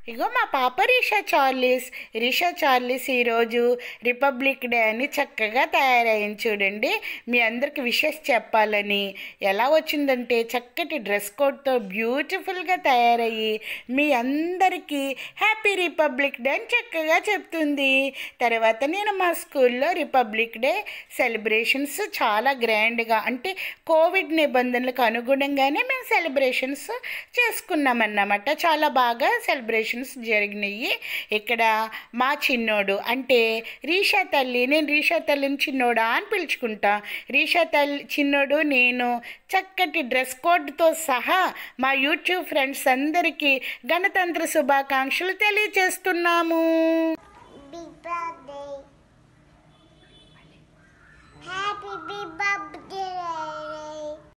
ఇగో మా పాప రిషా చార్లీస్ రిషా చార్లీస్ ఈరోజు రిపబ్లిక్ డే అని చక్కగా తయారయ్యింది చూడండి మీ అందరికి విషెస్ చెప్పాలని ఎలా వచ్చిందంటే చక్కటి డ్రెస్ కోడ్తో బ్యూటిఫుల్గా తయారయ్యి మీ అందరికీ హ్యాపీ రిపబ్లిక్ డే అని చక్కగా చెప్తుంది తర్వాత నేను మా స్కూల్లో రిపబ్లిక్ డే సెలబ్రేషన్స్ చాలా గ్రాండ్గా అంటే కోవిడ్ నిబంధనలకు అనుగుణంగానే మేము సెలబ్రేషన్స్ చేసుకున్నామన్నమాట చాలా బాగా సెలబ్రేషన్స్ జరిగినాయి ఇక్కడ మా చిన్నోడు అంటే రీషా తల్లి నేను రీషా తల్లిని చిన్నోడా అని పిలుచుకుంటా రీషా తల్లి చిన్నోడు నేను చక్కటి డ్రెస్ కోడ్తో సహా మా యూట్యూబ్ ఫ్రెండ్స్ అందరికీ గణతంత్ర శుభాకాంక్షలు తెలియజేస్తున్నాము